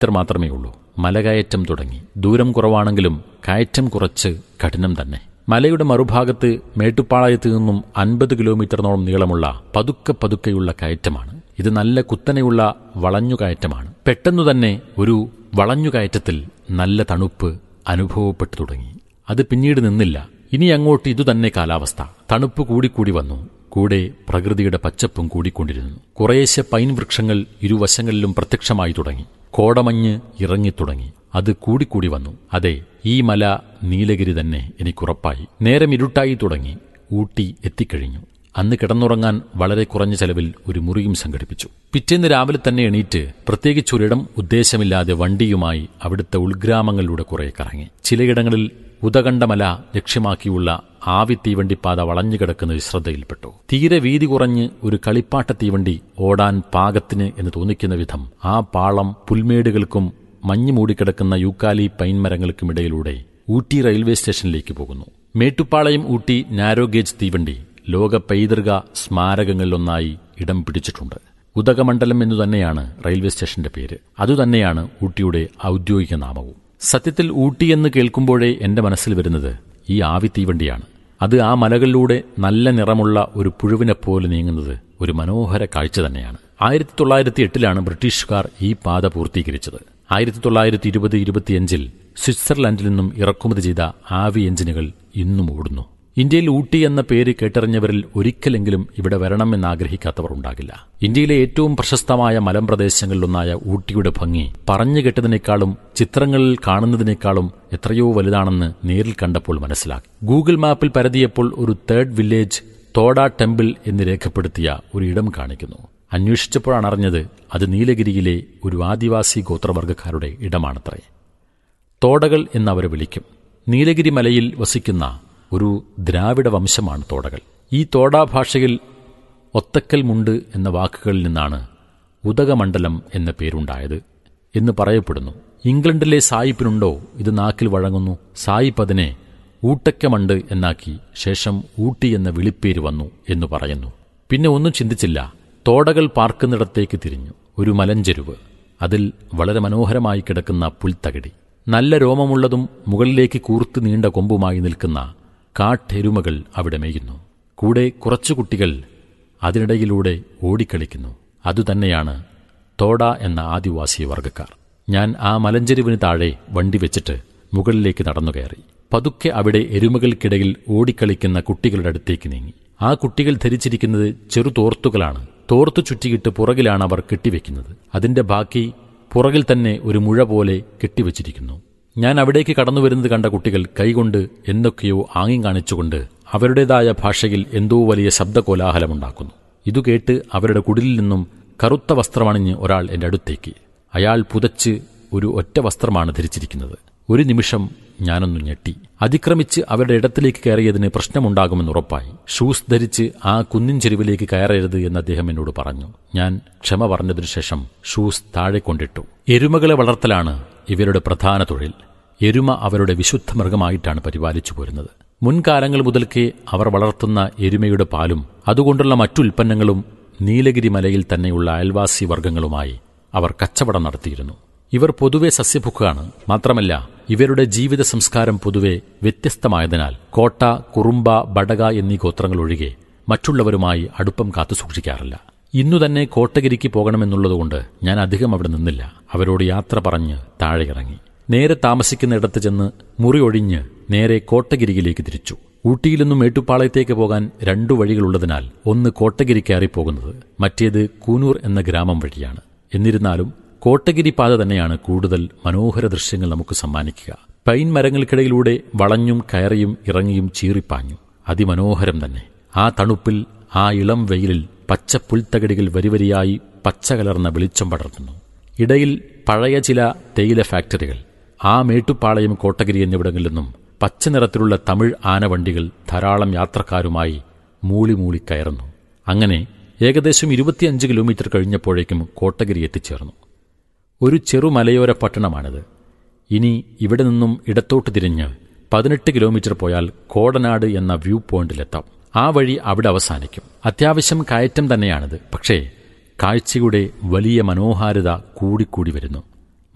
ഇത്ര മാത്രമേ ഉള്ളൂ മലകയറ്റം തുടങ്ങി ദൂരം കുറവാണെങ്കിലും കയറ്റം കുറച്ച് കഠിനം തന്നെ മലയുടെ മറുഭാഗത്ത് മേട്ടുപ്പാളയത്ത് നിന്നും അൻപത് കിലോമീറ്ററിനോളം നീളമുള്ള പതുക്കെ പതുക്കെയുള്ള കയറ്റമാണ് ഇത് നല്ല കുത്തനെയുള്ള വളഞ്ഞുകയറ്റമാണ് പെട്ടെന്നു തന്നെ ഒരു വളഞ്ഞുകയറ്റത്തിൽ നല്ല തണുപ്പ് അനുഭവപ്പെട്ടു തുടങ്ങി അത് പിന്നീട് നിന്നില്ല ഇനി അങ്ങോട്ട് ഇതുതന്നെ കാലാവസ്ഥ തണുപ്പ് കൂടിക്കൂടി വന്നു കൂടെ പ്രകൃതിയുടെ പച്ചപ്പും കൂടിക്കൊണ്ടിരുന്നു കുറേശ്ശെ പൈൻ വൃക്ഷങ്ങൾ ഇരുവശങ്ങളിലും പ്രത്യക്ഷമായി തുടങ്ങി കോടമഞ്ഞ് ഇറങ്ങിത്തുടങ്ങി അത് കൂടിക്കൂടി വന്നു അതെ ഈ മല നീലഗിരി തന്നെ എനിക്കുറപ്പായി നേരം ഇരുട്ടായി തുടങ്ങി ഊട്ടി എത്തിക്കഴിഞ്ഞു അന്ന് കിടന്നുറങ്ങാൻ വളരെ കുറഞ്ഞ ചെലവിൽ ഒരു മുറിയും സംഘടിപ്പിച്ചു പിറ്റേന്ന് രാവിലെ തന്നെ എണീറ്റ് പ്രത്യേകിച്ചൊരിടം ഉദ്ദേശമില്ലാതെ വണ്ടിയുമായി അവിടുത്തെ ഉൾഗ്രാമങ്ങളിലൂടെ കുറെ കറങ്ങി ചിലയിടങ്ങളിൽ ഉദകണ്ഠമല ലക്ഷ്യമാക്കിയുള്ള ആവി തീവണ്ടിപ്പാത വളഞ്ഞുകിടക്കുന്നത് ശ്രദ്ധയിൽപ്പെട്ടു തീരെ വീതി കുറഞ്ഞ് ഒരു കളിപ്പാട്ട തീവണ്ടി ഓടാൻ പാകത്തിന് എന്ന് തോന്നിക്കുന്ന വിധം ആ പാളം പുൽമേടുകൾക്കും മഞ്ഞു മൂടിക്കിടക്കുന്ന യൂക്കാലി പൈൻ മരങ്ങൾക്കുമിടയിലൂടെ ഊട്ടി റെയിൽവേ സ്റ്റേഷനിലേക്ക് പോകുന്നു മേട്ടുപ്പാളയം ഊട്ടി നാരോ ഗേജ് തീവണ്ടി ലോക പൈതൃക സ്മാരകങ്ങളിലൊന്നായി ഇടം പിടിച്ചിട്ടുണ്ട് ഉദകമണ്ഡലം എന്നു തന്നെയാണ് റെയിൽവേ സ്റ്റേഷന്റെ പേര് അതുതന്നെയാണ് ഊട്ടിയുടെ ഔദ്യോഗിക നാമവും സത്യത്തിൽ ഊട്ടി എന്ന് കേൾക്കുമ്പോഴേ എന്റെ മനസ്സിൽ വരുന്നത് ഈ ആവി തീവണ്ടിയാണ് അത് ആ മലകളിലൂടെ നല്ല നിറമുള്ള ഒരു പുഴുവിനെപ്പോലെ നീങ്ങുന്നത് ഒരു മനോഹര കാഴ്ച തന്നെയാണ് ആയിരത്തി തൊള്ളായിരത്തി എട്ടിലാണ് ബ്രിട്ടീഷുകാർ ഈ പാത പൂർത്തീകരിച്ചത് ആയിരത്തി തൊള്ളായിരത്തി ഇരുപത് ഇരുപത്തിയഞ്ചിൽ സ്വിറ്റ്സർലാൻഡിൽ നിന്നും ഇറക്കുമതി ചെയ്ത ആവി എഞ്ചിനുകൾ ഇന്നും ഓടുന്നു ഇന്ത്യയിൽ ഊട്ടി എന്ന പേര് കേട്ടറിഞ്ഞവരിൽ ഒരിക്കലെങ്കിലും ഇവിടെ വരണമെന്നാഗ്രഹിക്കാത്തവർ ഉണ്ടാകില്ല ഇന്ത്യയിലെ ഏറ്റവും പ്രശസ്തമായ മലമ്പ്രദേശങ്ങളിലൊന്നായ ഊട്ടിയുടെ ഭംഗി പറഞ്ഞു കേട്ടതിനേക്കാളും ചിത്രങ്ങളിൽ കാണുന്നതിനേക്കാളും എത്രയോ വലുതാണെന്ന് നേരിൽ കണ്ടപ്പോൾ മനസ്സിലാക്കി ഗൂഗിൾ മാപ്പിൽ പരതിയപ്പോൾ ഒരു തേർഡ് വില്ലേജ് തോഡ ടെമ്പിൾ എന്ന് രേഖപ്പെടുത്തിയ ഒരു ഇടം കാണിക്കുന്നു അന്വേഷിച്ചപ്പോഴാണ് അറിഞ്ഞത് അത് നീലഗിരിയിലെ ഒരു ആദിവാസി ഗോത്രവർഗക്കാരുടെ ഇടമാണത്രേ തോടകൾ എന്നവരെ വിളിക്കും നീലഗിരി മലയിൽ വസിക്കുന്ന ഒരു ദ്രാവിഡ വംശമാണ് തോടകൾ ഈ തോടാ ഭാഷയിൽ ഒത്തക്കൽ മുണ്ട് എന്ന വാക്കുകളിൽ നിന്നാണ് ഉദകമണ്ഡലം എന്ന പേരുണ്ടായത് എന്ന് പറയപ്പെടുന്നു ഇംഗ്ലണ്ടിലെ സായിപ്പിനുണ്ടോ ഇത് നാക്കിൽ വഴങ്ങുന്നു സായിപ്പ് അതിനെ ഊട്ടക്കമണ്ട് എന്നാക്കി ശേഷം ഊട്ടി എന്ന വിളിപ്പേര് വന്നു എന്ന് പറയുന്നു പിന്നെ ഒന്നും ചിന്തിച്ചില്ല തോടകൾ പാർക്കുന്നിടത്തേക്ക് തിരിഞ്ഞു ഒരു മലഞ്ചെരുവ് അതിൽ വളരെ മനോഹരമായി കിടക്കുന്ന പുൽത്തകിടി നല്ല രോമമുള്ളതും മുകളിലേക്ക് കൂർത്ത് നീണ്ട കൊമ്പുമായി നിൽക്കുന്ന കാട്ടെരുമകൾ അവിടെ മേയുന്നു കൂടെ കുറച്ചു കുട്ടികൾ അതിനിടയിലൂടെ ഓടിക്കളിക്കുന്നു അതുതന്നെയാണ് തോട എന്ന ആദിവാസി വർഗക്കാർ ഞാൻ ആ മലഞ്ചെരുവിന് താഴെ വണ്ടി വെച്ചിട്ട് മുകളിലേക്ക് നടന്നു കയറി പതുക്കെ അവിടെ എരുമകൾക്കിടയിൽ ഓടിക്കളിക്കുന്ന കുട്ടികളുടെ അടുത്തേക്ക് നീങ്ങി ആ കുട്ടികൾ ധരിച്ചിരിക്കുന്നത് ചെറു തോർത്തുകളാണ് തോർത്തു ചുറ്റിയിട്ട് പുറകിലാണ് അവർ കെട്ടിവെക്കുന്നത് അതിന്റെ ബാക്കി പുറകിൽ തന്നെ ഒരു മുഴ പോലെ കെട്ടിവെച്ചിരിക്കുന്നു ഞാൻ അവിടേക്ക് കടന്നു വരുന്നത് കണ്ട കുട്ടികൾ കൈകൊണ്ട് എന്തൊക്കെയോ ആംഗ്യം കാണിച്ചുകൊണ്ട് അവരുടേതായ ഭാഷയിൽ എന്തോ വലിയ ശബ്ദകോലാഹലമുണ്ടാക്കുന്നു ഇതു കേട്ട് അവരുടെ കുടിലിൽ നിന്നും കറുത്ത വസ്ത്രമണിഞ്ഞ് ഒരാൾ എന്റെ അടുത്തേക്ക് അയാൾ പുതച്ച് ഒരു ഒറ്റ വസ്ത്രമാണ് ധരിച്ചിരിക്കുന്നത് ഒരു നിമിഷം ഞാനൊന്നു ഞെട്ടി അതിക്രമിച്ച് അവരുടെ ഇടത്തിലേക്ക് കയറിയതിന് പ്രശ്നമുണ്ടാകുമെന്ന് ഉറപ്പായി ഷൂസ് ധരിച്ച് ആ കുന്നിൻ ചെരുവിലേക്ക് കയറരുത് എന്ന് അദ്ദേഹം എന്നോട് പറഞ്ഞു ഞാൻ ക്ഷമ പറഞ്ഞതിനു ശേഷം ഷൂസ് താഴെ കൊണ്ടിട്ടു എരുമകളെ വളർത്തലാണ് ഇവരുടെ പ്രധാന തൊഴിൽ എരുമ അവരുടെ വിശുദ്ധ മൃഗമായിട്ടാണ് പരിപാലിച്ചു പോരുന്നത് മുൻകാലങ്ങൾ മുതൽക്കേ അവർ വളർത്തുന്ന എരുമയുടെ പാലും അതുകൊണ്ടുള്ള മറ്റുൽപ്പന്നങ്ങളും നീലഗിരി മലയിൽ തന്നെയുള്ള അയൽവാസി വർഗങ്ങളുമായി അവർ കച്ചവടം നടത്തിയിരുന്നു ഇവർ പൊതുവെ സസ്യഭുക്കാണ് മാത്രമല്ല ഇവരുടെ ജീവിത സംസ്കാരം പൊതുവെ വ്യത്യസ്തമായതിനാൽ കോട്ട കുറുമ്പ ബടക എന്നീ ഗോത്രങ്ങൾ ഒഴികെ മറ്റുള്ളവരുമായി അടുപ്പം കാത്തു സൂക്ഷിക്കാറില്ല ഇന്നു തന്നെ കോട്ടഗിരിക്ക് പോകണമെന്നുള്ളതുകൊണ്ട് ഞാൻ അധികം അവിടെ നിന്നില്ല അവരോട് യാത്ര പറഞ്ഞ് താഴെ ഇറങ്ങി നേരെ താമസിക്കുന്നിടത്ത് ചെന്ന് മുറി ഒഴിഞ്ഞ് നേരെ കോട്ടഗിരിയിലേക്ക് തിരിച്ചു ഊട്ടിയിൽ നിന്നും മേട്ടുപ്പാളയത്തേക്ക് പോകാൻ രണ്ടു വഴികളുള്ളതിനാൽ ഒന്ന് കോട്ടഗിരി കയറി പോകുന്നത് മറ്റേത് കൂനൂർ എന്ന ഗ്രാമം വഴിയാണ് എന്നിരുന്നാലും കോട്ടഗിരി പാത തന്നെയാണ് കൂടുതൽ മനോഹര ദൃശ്യങ്ങൾ നമുക്ക് സമ്മാനിക്കുക പൈൻ മരങ്ങൾക്കിടയിലൂടെ വളഞ്ഞും കയറിയും ഇറങ്ങിയും ചീറിപ്പാഞ്ഞു അതിമനോഹരം തന്നെ ആ തണുപ്പിൽ ആ ഇളം വെയിലിൽ പച്ച പുൽത്തകടികൾ വരിവരിയായി പച്ച കലർന്ന വെളിച്ചം പടർത്തുന്നു ഇടയിൽ പഴയ ചില തേയില ഫാക്ടറികൾ ആ മേട്ടുപ്പാളയം കോട്ടഗിരി എന്നിവിടങ്ങളിൽ നിന്നും പച്ച നിറത്തിലുള്ള തമിഴ് ആനവണ്ടികൾ ധാരാളം യാത്രക്കാരുമായി മൂളി മൂളി കയറുന്നു അങ്ങനെ ഏകദേശം ഇരുപത്തിയഞ്ച് കിലോമീറ്റർ കഴിഞ്ഞപ്പോഴേക്കും കോട്ടഗിരി എത്തിച്ചേർന്നു ഒരു ചെറുമലയോര പട്ടണമാണിത് ഇനി ഇവിടെ നിന്നും ഇടത്തോട്ട് തിരിഞ്ഞ് പതിനെട്ട് കിലോമീറ്റർ പോയാൽ കോടനാട് എന്ന വ്യൂ പോയിന്റിലെത്താം ആ വഴി അവിടെ അവസാനിക്കും അത്യാവശ്യം കയറ്റം തന്നെയാണിത് പക്ഷേ കാഴ്ചയുടെ വലിയ മനോഹാരിത കൂടിക്കൂടി വരുന്നു